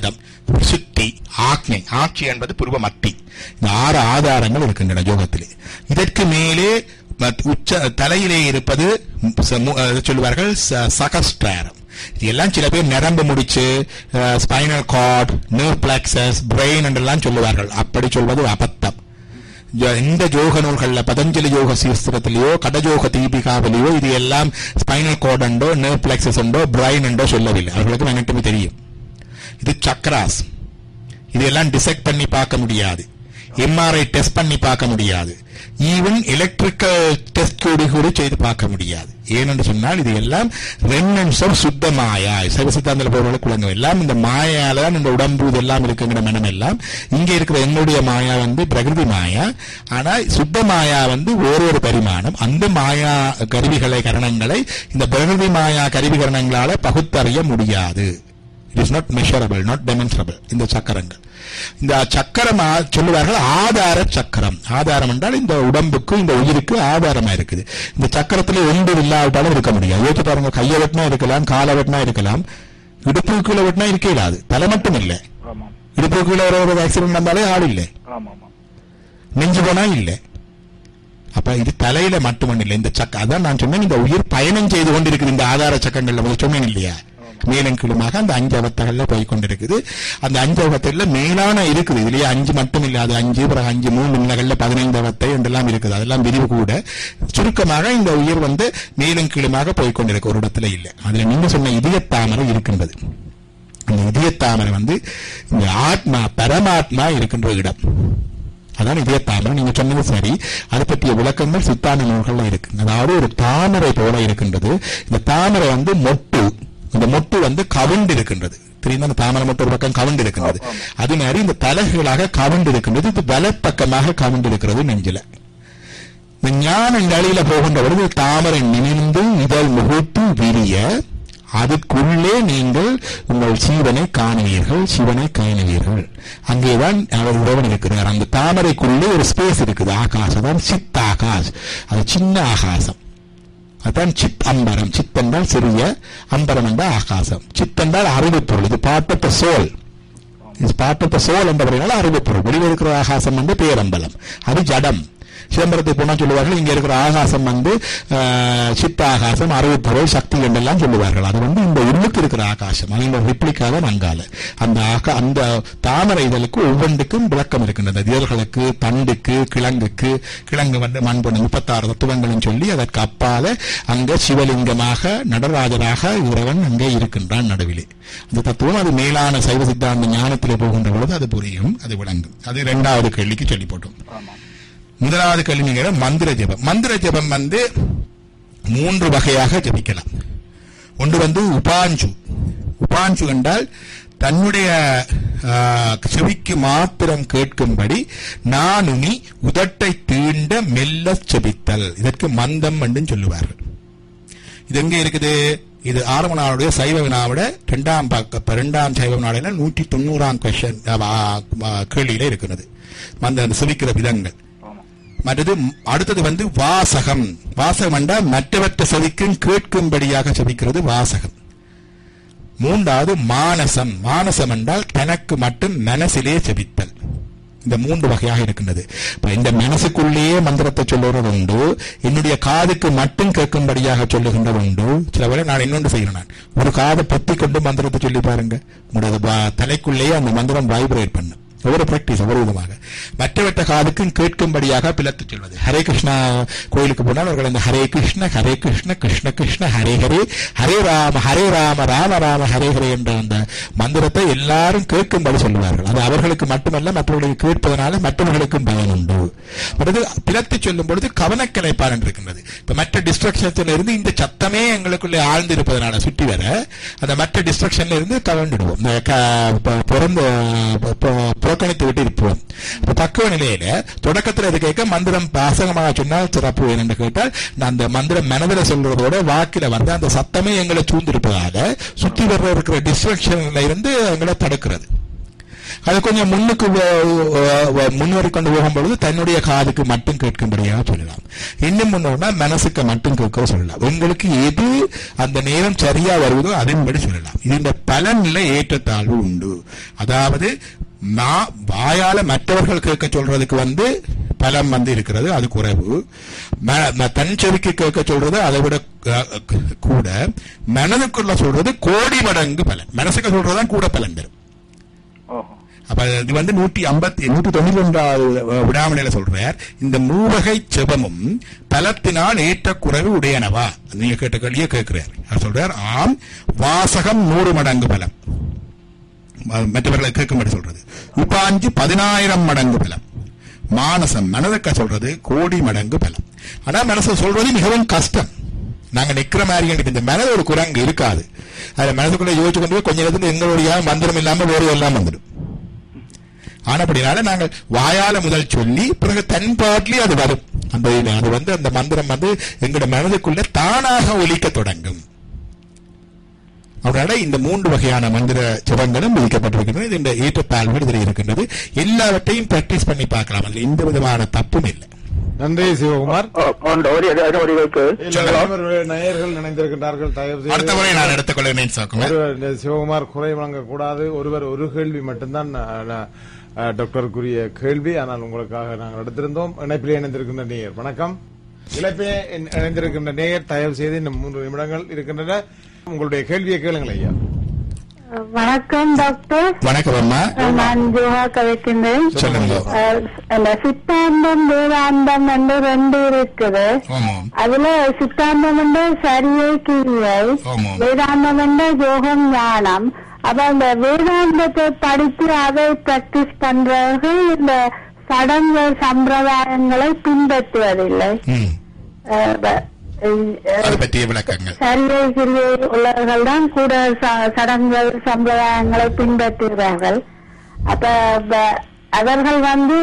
சுத்தி ஆக்ஞை ஆட்சி என்பது புருவ மத்தி இந்த ஆறு ஆதாரங்கள் இருக்கின்றன யோகத்திலே இதற்கு மேலே மத்- உச்ச தலையிலே இருப்பது ச- மு- அஹ் சொல்லுவார்கள் சகஸ்டாரம் இதெல்லாம் சில பேர் நரம்பு முடிச்சு spinal cord nerve plexus brain என்றெல்லாம் சொல்லுவார்கள் அப்படி சொல்வது அபத்தம் ஜ- இந்த யோக நூல்கள்ல பதஞ்சலி யோக சீஸ்திரத்திலேயோ கடஜோக தீபிகாவிலேயோ இது எல்லாம் ஸ்பைனல் கார்டு உண்டோ நர்வ் பிளக்சஸ் உண்டோ பிரைன் உண்டோ சொல்லவில்லை அவர்களுக்கு அனைத்துமே தெரியும் இது சக்ராஸ் இதெல்லாம் டிசெக்ட் பண்ணி பார்க்க முடியாது எம்ஆர்ஐ டெஸ்ட் பண்ணி பார்க்க முடியாது ஈவன் எலக்ட்ரிக்கல் டெஸ்ட் கூடி கூட செய்து பார்க்க முடியாது ஏனென்று சொன்னால் இது எல்லாம் ரென்னன்ஸ் ஆஃப் சுத்த மாயா சைவ சித்தாந்தத்தில் போறவர்கள் குழந்தை எல்லாம் இந்த மாயால தான் இந்த உடம்பு இதெல்லாம் இருக்குங்கிற மனம் எல்லாம் இங்க இருக்கிற என்னுடைய மாயா வந்து பிரகிருதி மாயா ஆனா சுத்த மாயா வந்து ஓரொரு பரிமாணம் அந்த மாயா கருவிகளை கரணங்களை இந்த பிரகிருதி மாயா கருவி கரணங்களால பகுத்தறிய முடியாது it is not measurable not demonstrable இந்த சக்கரங்கள் இந்த சக்கரம் ஆ- சொல்லுவார்கள் ஆதார சக்கரம் ஆதாரம் என்றால் இந்த உடம்புக்கு இந்த உயிருக்கு ஆதாரமா இருக்குது இந்த சக்கரத்துல ஒன்று இல்லாவிட்டாலும் இருக்க முடியாது யோசிச்சு பாருங்க கையை வெட்டினா இருக்கலாம் காலை வெட்டினா இருக்கலாம் இடுப்பு கீழே வெட்டினா இருக்க இல்லாது தலை மட்டும் இல்லை ஆமாம் இடுப்பு கீழே ஒரு ஒரு ஆக்சிடென்ட் வந்தாலே ஆள் இல்லை ஆமாம் ஆமாம் நெஞ்சு போனா இல்லை அப்ப இது தலையில மட்டுமன் இல்லை இந்த சக்க அதான் நான் சொன்னேன் இந்த உயிர் பயணம் செய்து கொண்டிருக்குது இந்த ஆதார சக்கங்கள்ல முதல்ல சொன்னேன் இல்லையா மேலும் கீழுமாக அந்த அஞ்சு அவத்தகள்ல போய் கொண்டிருக்குது அந்த அஞ்சு அவத்தையில மேலான இருக்குது இதுலயே அஞ்சு மட்டும் இல்லாது அஞ்சு பிறகு அஞ்சு மூணு நிலைகள்ல பதினைந்து அவத்தை என்றெல்லாம் இருக்குது அதெல்லாம் விரிவு கூட சுருக்கமாக இந்த உயிர் வந்து மேலும் கீழுமாக போய் கொண்டிருக்கு ஒரு இடத்துல இல்லை அதுல நீங்க சொன்ன இதயத்தாமரை இருக்கின்றது அந்த இதயத்தாமரை வந்து இந்த ஆத்மா பரமாத்மா இருக்கின்ற இடம் அதான் இதய தாமரை நீங்க சொன்னது சரி அதை பற்றிய விளக்கங்கள் சித்தாந்த நூல்கள்ல இருக்கு அதாவது ஒரு தாமரை போல இருக்கின்றது இந்த தாமரை வந்து மொட்டு இந்த மொட்டு வந்து கவுண்டு இருக்கின்றது தெரியுமா அந்த தாமரை மொட்டு ஒரு பக்கம் கவுண்டு இருக்கின்றது அது மாதிரி இந்த தலகுகளாக கவுண்டு இருக்கின்றது இது வலப்பக்கமாக கவுண்டு இருக்கிறது நெஞ்சில இந்த ஞான நிலையில போகின்ற பொழுது தாமரை நிமிர்ந்து இதழ் முகூர்த்து விரிய அதுக்குள்ளே நீங்கள் உங்கள் சீவனை காணுவீர்கள் சிவனை காணுவீர்கள் அங்கேதான் அவர் உறவன் இருக்கிறார் அந்த தாமரைக்குள்ளே ஒரு ஸ்பேஸ் இருக்குது ஆகாசம் தான் சித் ஆகாஷ் அது சின்ன ஆகாசம் அதான் சித் அம்பரம் சித் என்றால் சிறிய அம்பரம் என்றால் ஆகாசம் சித் என்றால் அறிவு பொருள் இது part of the soul is part of the soul என்றபடினால அறிவு பொருள் வெளியில் இருக்கிற ஆகாசம் வந்து பேரம்பலம் அது ஜடம் சிதம்பரத்துக்கு போனா சொல்லுவார்கள் இங்க இருக்கிற ஆகாசம் வந்து ஆஹ், சித்த ஆகாசம் அறிவு பொருள் சக்தி என்றெல்லாம் சொல்லுவார்கள் அது வந்து இந்த உள்ளுக்கு இருக்கிற ஆகாசம் அது இந்த ரிப்ளிக்காக அங்கால அந்த ஆகா அந்த தாமரை இதழுக்கு ஒவ்வொன்றுக்கும் விளக்கம் இருக்கின்றது இதழ்களுக்கு தண்டுக்கு கிழங்குக்கு கிழங்கு வந்து மண்பொண்ணு முப்பத்தாறு தத்துவங்களும் சொல்லி அதற்கு அப்பால அங்க சிவலிங்கமாக நடராஜராக இறைவன் அங்கே இருக்கின்றான் நடுவிலே அந்த தத்துவம் அது மேலான சைவ சித்தாந்த ஞானத்திலே போகின்ற பொழுது அது புரியும் அது விளங்கும் அது இரண்டாவது கேள்விக்கு சொல்லி போட்டோம் முதலாவது கேள்வி நீங்க மந்திர ஜெபம் மந்திர ஜெபம் வந்து மூன்று வகையாக ஜெபிக்கலாம் ஒன்று வந்து உபாஞ்சு உபாஞ்சு என்றால் தன்னுடைய ஆ, செவிக்கு மாத்திரம் கேட்கும்படி நானுனி உதட்டை தீண்ட மெல்லச் செபித்தல் இதற்கு மந்தம் என்றும் சொல்லுவார்கள் இது எங்க இருக்குது இது ஆரம்ப நாளுடைய சைவ வினாவோட இரண்டாம் பக்க இரண்டாம் சைவ வினாவில நூற்றி தொண்ணூறாம் கொஸ்டின் கேள்வியில இருக்கிறது அந்த அந்த செவிக்கிற விதங்கள் மற்றது ம், அடுத்தது வந்து வாசகம் வாசகம் என்றால் மற்றவற்ற செவிக்கும் கேட்கும்படியாக செபிக்கிறது வாசகம் மூன்றாவது மானசம் மானசம் என்றால் தனக்கு மட்டும் மனசிலே செபித்தல் இந்த மூன்று வகையாக இருக்கின்றது இப்ப இந்த மனசுக்குள்ளேயே மந்திரத்தை சொல்லுறது உண்டு என்னுடைய காதுக்கு மட்டும் கேட்கும்படியாக சொல்லுகின்றது உண்டு சில வேளை நான் இன்னொன்று செய்கிறேன் நான் ஒரு காதை பத்தி கொண்டு மந்திரத்தை சொல்லி பாருங்க உங்களோட வ- தலைக்குள்ளேயே அந்த மந்திரம் வைப்ரேட் பண்ணும் ஒவ்வொரு பிராக்டிஸ் ஒவ்வொரு விதமாக மற்றவற்ற காதுக்கும் கேட்கும்படியாக பிளத்து சொல்வது ஹரே கிருஷ்ணா கோயிலுக்கு போனால் அவர்கள் அந்த ஹரே கிருஷ்ண ஹரே கிருஷ்ண கிருஷ்ண கிருஷ்ண ஹரே ஹரே ஹரே ராம ஹரே ராம ராம ராம ஹரே ஹரே என்ற அந்த மந்திரத்தை எல்லாரும் கேட்கும்படி சொல்லுவார்கள் அது அவர்களுக்கு மட்டுமல்ல மற்றவர்களுக்கு கேட்பதனால மற்றவர்களுக்கும் பயன் உண்டு அடுத்து பிளத்து சொல்லும் பொழுது கவனக்கலைப்பான் என்று இருக்கின்றது இப்ப மற்ற டிஸ்ட்ரக்ஷன்ல இருந்து இந்த சத்தமே எங்களுக்குள்ளே ஆழ்ந்து இருப்பதனால சுற்றி வர அந்த மற்ற டிஸ்ட்ரக்ஷன்ல இருந்து கவர்ந்துடுவோம் இந்த க- ப- பிறந்த ப- ப- புறக்கணித்து விட்டு இருப்போம் இப்ப பக்குவ நிலையில தொடக்கத்துல இருக்க மந்திரம் பாசகமாக சொன்னால் சிறப்பு என்று கேட்டால் நான் அந்த மந்திரம் மனதில சொல்றதோட வாக்கில வந்து அந்த சத்தமே எங்களை சூழ்ந்திருப்பதால சுற்றி வர்ற இருக்கிற டிஸ்ட்ரக்ஷன்ல இருந்து எங்களை தடுக்கிறது அது கொஞ்சம் முன்னுக்கு வ- வ- முன்னேறி கொண்டு போகும்பொழுது தன்னுடைய காதுக்கு மட்டும் கேட்கும்படியாக சொல்லலாம் இன்னும் முன்னோட மனசுக்கு மட்டும் கேட்க சொல்லலாம் உங்களுக்கு எது அந்த நேரம் சரியா வருவதோ அதன்படி சொல்லலாம் இந்த பலன்ல ஏற்றத்தாழ்வு உண்டு அதாவது நான் வாயால மற்றவர்கள் கேட்க சொல்றதுக்கு வந்து பலம் வந்து இருக்கிறது அது குறைவு ம- ம- தன் செவிக்கு கேட்க சொல்றது அதை விட அஹ், கூட மனதுக்குள்ள சொல்றது கோடி மடங்கு பலன் மனசுக்கு சொல்றதுதான் கூட பலன் தரும் ஓஹோ அப்ப இது வந்து நூற்றி ஐம்பத்தி நூற்றி தொண்ணூத்தி ஒன்றாவது விடாமலையில சொல்றார் இந்த மூவகை செபமும் பலத்தினால் ஏற்ற குறைவு உடையனவா நீங்க கேட்ட கேள்வியே கேட்கிறார் அவர் சொல்றார் ஆம் வாசகம் நூறு மடங்கு பலம் ம- மற்றவர்களை கேட்கும்படி சொல்றது உபாஞ்சு பதினாயிரம் மடங்கு பலம் மானசம் மனதுக்க சொல்றது கோடி மடங்கு பலம் ஆனா மனசு சொல்றது மிகவும் கஷ்டம் நாங்க நிக்கிற மாதிரி எனக்கு இந்த மனது ஒரு குரங்கு இருக்காது அதுல மனதுக்குள்ள யோசிச்சு கொண்டு போய் கொஞ்ச நேரத்துக்கு எங்களுடைய மந்திரம் இல்லாம வேறு எல்லாம் வந்துடும் ஆனப்படினால நாங்கள் வாயால முதல் சொல்லி பிறகு தன் பாட்டிலே அது வரும் அந்த இது, அது வந்து அந்த மந்திரம் வந்து எங்களோட மனதுக்குள்ள தானாக ஒலிக்க தொடங்கும் அவரால் இந்த மூன்று வகையான மந்திர சிவங்களும் விதிக்கப்பட்டிருக்கின்றன இது இந்த ஏற்றத்தாழ்வுகள் இதில் இருக்கின்றது எல்லாவற்றையும் பிராக்டிஸ் பண்ணி பார்க்கலாம் அதில் எந்த விதமான தப்பும் இல்லை நன்றி சிவகுமார் ஓ, ஒன்று, ஒரு ஒரு- ஒரு இதுக்கு இல்ல, இன்னொரு நேயர்கள் இணைந்திருக்கின்றார்கள் தயவு அடுத்த முறை செய்து நான் எடுத்துக்கொள்கிறேன் சாக்குமார் ஒருவர் இந்த சிவகுமார் குறை வழங்கக்கூடாது ஒருவர் ஒரு கேள்வி மட்டும்தான் அஹ், அஹ், அஹ், டாக்டருக்குரிய கேள்வி ஆனால் உங்களுக்காக நாங்கள் எடுத்திருந்தோம் இணைப்பிலே இணைந்திருக்கின்ற நேயர் வணக்கம் இணைப்பிலே இணை- இணைந்திருக்கின்ற நேயர் தயவு செய்து இன்னும் மூன்று நிமிடங்கள் இருக்கின்றன உங்களுடைய கேள்வியை கேளுங்கள் ஐயா வணக்கம் டாக்டர் வணக்கம் அம்மா நான் ஜோஹா கவிக்கின்றேன் சொல்லுங்க அஹ், அந்த சித்தாந்தம் வேதாந்தம் என்று ரெண்டு இருக்குது ஆமாம் அதுல சித்தாந்தம் வந்து சரியை கிரியை ஆமாம் வேதாந்தம் வந்து யோகம் ஞானம் அப்ப அந்த வேதாந்தத்தை படித்து அதை பிராக்டிஸ் பண்றவர்கள் இந்த சடங்கு சம்பிரதாயங்களை பின்பற்றுவதில்லை ம் அஹ், ப- அதை அஹ், பற்றிய விளக்கங்கள் சரியை கிரியை உள்ளவர்கள் தான் கூட ச- சடங்குகள் சம்பிரதாயங்களை பின்பற்றுகிறார்கள் அப்ப ப- அவர்கள் வந்து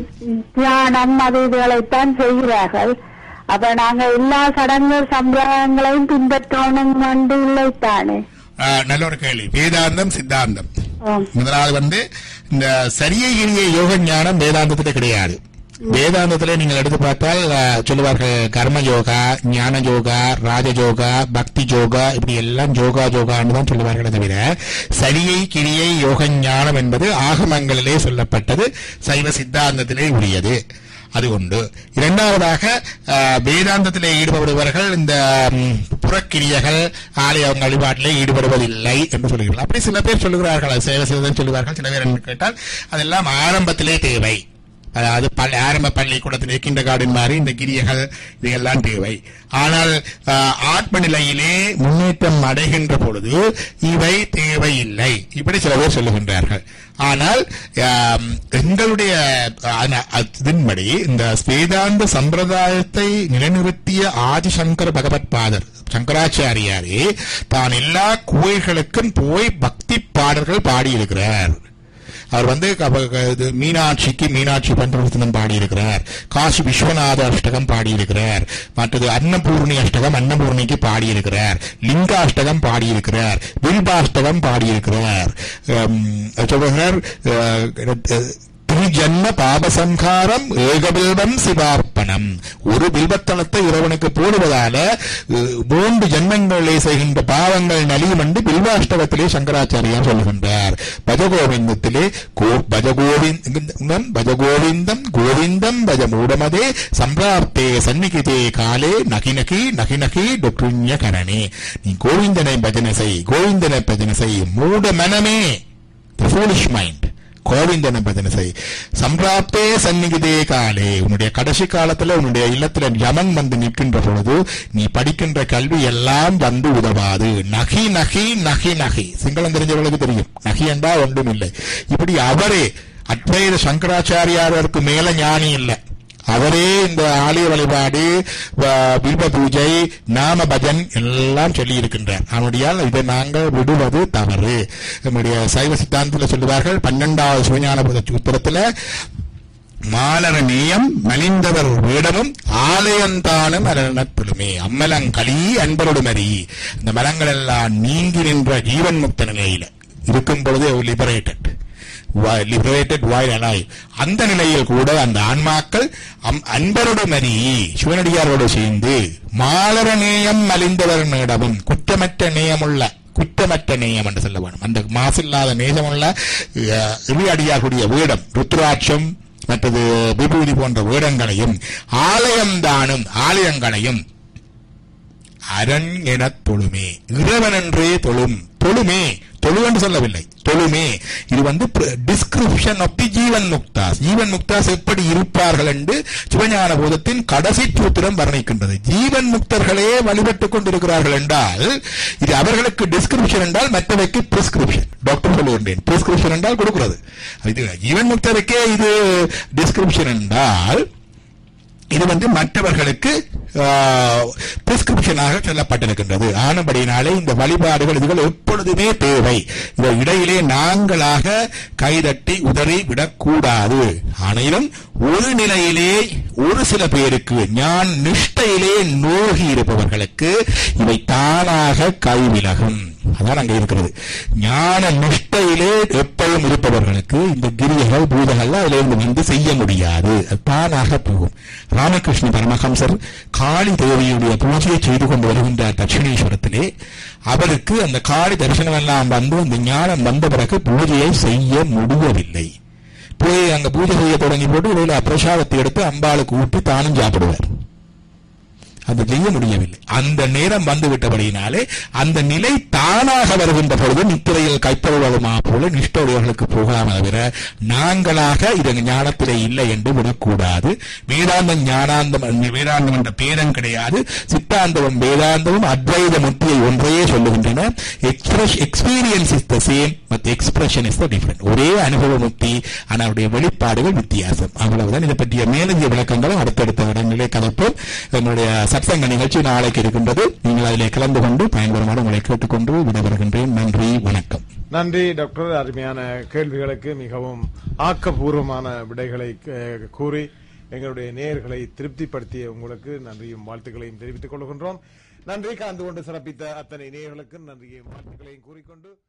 தியானம் அது இதுகளைத்தான் செய்கிறார்கள் அப்ப நாங்க எல்லா சடங்கு சம்பிரதாயங்களையும் பின்பற்றணும் என்று இல்லைத்தானே ஆ, நல்ல ஒரு கேள்வி வேதாந்தம் சித்தாந்தம் ஆம். முதலாவது வந்து இந்த சரியை கிரிய யோக ஞானம் வேதாந்தத்துல கிடையாது வேதாந்தத்துல நீங்கள் எடுத்து பார்த்தால் ஆ, சொல்லுவார்கள் கர்ம யோகா ஞான யோகா ராஜ யோகா பக்தி யோகா இப்படி எல்லாம் யோகா யோகான்னு தான் சொல்லுவார்களே தவிர சரியை கிரியை யோக ஞானம் என்பது ஆகமங்களிலே சொல்லப்பட்டது சைவ சித்தாந்தத்திலே உரியது அது உண்டு இரண்டாவதாக ஆ, வேதாந்தத்திலே ஈடுபடுபவர்கள் இந்த ம், புறக்கிரியைகள் ஆலய வழிபாட்டிலே ஈடுபடுவதில்லை என்று சொல்லுகிறார்கள் அப்படி சில பேர் சொல்லுகிறார்கள் அது சேவை செய்வதும் சொல்லுவார்கள் சில பேர் என்று கேட்டால் அதெல்லாம் ஆரம்பத்திலே தேவை அதாவது பள்ளி ஆரம்ப பள்ளிக்கூடத்தில் இருக்கின்ற கார்டன் மாதிரி இந்த கிரியைகள் இதையெல்லாம் தேவை ஆனால் ஆ, ஆத்ம நிலையிலே முன்னேற்றம் அடைகின்ற பொழுது இவை தேவையில்லை இப்படி சில பேர் சொல்லுகின்றார்கள் ஆனால் ஆம், எங்களுடைய ஆன- அதன்படி இந்த வேதாந்த சம்பிரதாயத்தை நிலைநிறுத்திய ஆதிசங்கர பகவத் பாதர் சங்கராச்சாரியாரே தான் எல்லா கோயில்களுக்கும் போய் பக்தி பாடல்கள் பாடியிருக்கிறார் அவர் வந்து க- க- இது மீனாட்சிக்கு மீனாட்சி பஞ்சரத்னம் பாடியிருக்கிறார் காசி விஸ்வநாத அஷ்டகம் பாடியிருக்கிறார் மற்றது அன்னபூர்ணி அஷ்டகம் அன்னபூர்ணிக்கு பாடியிருக்கிறார் லிங்காஷ்டகம் பாடியிருக்கிறார் வில்பாஷ்டகம் பாடியிருக்கிறார் உம், சொல்லுகிறார் அஹ், ஜன்ம பாபசம்ஹாரம் ஏகபில்பம் சிவார்ப்பணம் ஒரு பில்பத்தளத்தை இறைவனுக்கு போடுவதால அஹ், மூன்று ஜென்மங்களிலே செய்கின்ற பாவங்கள் நலியும் என்று பில்வாஷ்டகத்திலே சங்கராச்சாரியார் சொல்லுகின்றார் பஜகோவிந்தத்திலே கோ பஜகோவிந்தம் பஜகோவிந்தம் கோவிந்தம் பஜ மூடமதே சம்பிராப்தே சந்நிகிதே காலே நகி நகி நகி நகி டொக்ருண்ய கரணே நீ கோவிந்தனை பஜனை செய் கோவிந்தனை பஜனை செய் மூட மனமே the foolish mind கோவிந்தன பஜனை செய் சம்பிராப்தே சந்நிகிதே காலே உன்னுடைய கடைசி காலத்துல உன்னுடைய இல்லத்துல யமன் வந்து நிற்கின்ற பொழுது நீ படிக்கின்ற கல்வி எல்லாம் வந்து உதவாது நகி நகி நகி நகி சிங்களம் தெரிஞ்சவர்களுக்கு தெரியும் நகி என்றா ஒன்றும் இல்லை இப்படி அவரே அத்வைத சங்கராச்சாரியாருக்கு மேல ஞானி இல்லை அவரே இந்த ஆலய வழிபாடு வ- பில்வ பூஜை நாம பஜன் எல்லாம் சொல்லி இருக்கின்றார் அவனுடையால் இதை நாங்கள் விடுவது தவறு நம்முடைய சைவ சித்தாந்தத்தில் சொல்லுவார்கள் பன்னெண்டாவது சிவஞான உத்தரத்துல மாலர நேயம் மலிந்தவர் வீடமும் ஆலயந்தானும் அரணப்பிலுமே அம்மலங்களி அன்பருடுமரி இந்த மலங்கள் எல்லாம் நீங்கி நின்ற ஜீவன் முக்த நிலையில இருக்கும் பொழுது லிபரேட்டட் லிபரேட்டட் வாயில் அலாய் அந்த நிலையில் கூட அந்த ஆன்மாக்கள் அம்- அன்பரோடு மறி சிவனடியாரோடு சேர்ந்து மாலர நேயம் மலிந்தவர்களிடமும் குற்றமற்ற நேயமுள்ள குற்றமற்ற நேயம் என்று சொல்ல வேணும் அந்த மாசில்லாத நேசமுள்ள அஹ், இழியடியாருடைய வேடம் ருத்ராட்சம் மற்றது விபூதி போன்ற வேடங்களையும் ஆலயம்தானும் ஆலயங்களையும் அரண் எனத் தொழுமே இறைவனென்றே தொழும் தொழுமே தொழு என்று சொல்லவில்லை தொழுமே இது வந்து டிஸ்கிரிப்ஷன் ஆஃப் தி ஜீவன் முக்தாஸ் ஜீவன் முக்தாஸ் எப்படி இருப்பார்கள் என்று சிவஞான போதத்தின் கடைசி சூத்திரம் வர்ணிக்கின்றது ஜீவன் முக்தர்களே வழிபட்டுக் கொண்டிருக்கிறார்கள் என்றால் இது அவர்களுக்கு டிஸ்கிரிப்ஷன் என்றால் மற்றவைக்கு பிரிஸ்கிரிப்ஷன் டாக்டர் சொல்லுகின்றேன் பிரிஸ்கிரிப்ஷன் என்றால் கொடுக்கிறது இது ஜீவன் முக்தருக்கே இது டிஸ்கிரிப்ஷன் என்றால் இது வந்து மற்றவர்களுக்கு பிரிஸ்கிரிப்ஷனாக சொல்லப்பட்டிருக்கின்றது ஆனபடினாலே இந்த வழிபாடுகள் இதுகள் எப்பொழுதுமே தேவை இந்த இடையிலே நாங்களாக கைதட்டி உதறி விடக்கூடாது ஆனாலும் ஒரு நிலையிலே ஒரு சில பேருக்கு ஞான் நிஷ்டையிலே நோகி இருப்பவர்களுக்கு இவை தானாக கைவிலகும் அதான் அங்க இருக்கிறது ஞான நிஷ்டையிலே எப்பவும் இருப்பவர்களுக்கு இந்த கிரியைகள் பூதங்கள் அதுல இருந்து வந்து செய்ய முடியாது அது தானாக போகும் ராமகிருஷ்ண பரமஹம்சர் காளி தேவியுடைய பூஜையை செய்து கொண்டு வருகின்றார் தட்சிணேஸ்வரத்திலே அவருக்கு அந்த காளி தரிசனம் எல்லாம் வந்து அந்த ஞானம் வந்த பிறகு பூஜையை செய்ய முடியவில்லை போய் அங்க பூஜை செய்ய தொடங்கி போட்டு இடையில பிரசாதத்தை எடுத்து அம்பாளுக்கு ஊட்டி தானும் சாப்பிடுவார் அது செய்ய முடியவில்லை அந்த நேரம் வந்து விட்டபடியினாலே அந்த நிலை தானாக வருகின்ற பொழுது நித்திரையில் கைப்பறுவதுமா போல நிஷ்டோடையவர்களுக்கு போகாம தவிர நாங்களாக இது ஞானத்திலே இல்லை என்று விடக்கூடாது வேதாந்தம் ஞானாந்தம் வேதாந்தம் என்ற பேரம் கிடையாது சித்தாந்தமும் வேதாந்தமும் அத்வைத முத்தியை ஒன்றையே சொல்லுகின்றன experience is the same but expression is the different ஒரே அனுபவ முக்தி ஆனால் அவருடைய வெளிப்பாடுகள் வித்தியாசம் அவ்வளவுதான் இதை பற்றிய மேலதிக விளக்கங்களும் அடுத்தடுத்த இடங்களிலே கலப்போம் என்னுடைய சத்சங்க நிகழ்ச்சி நாளைக்கு இருக்கின்றது நீங்கள் அதிலே கலந்து கொண்டு பயன்பெறுமாறு உங்களை கேட்டுக்கொண்டு விடைபெறுகின்றேன் நன்றி வணக்கம் நன்றி டாக்டர் அருமையான கேள்விகளுக்கு மிகவும் ஆக்கப்பூர்வமான விடைகளை அஹ், கூறி எங்களுடைய நேயர்களை திருப்திப்படுத்திய உங்களுக்கு நன்றியும் வாழ்த்துக்களையும் தெரிவித்துக் கொள்கின்றோம் நன்றி கலந்து கொண்டு சிறப்பித்த அத்தனை நேயர்களுக்கு நன்றியையும் வாழ்த்துக்களையும் கூறிக்கொண்டு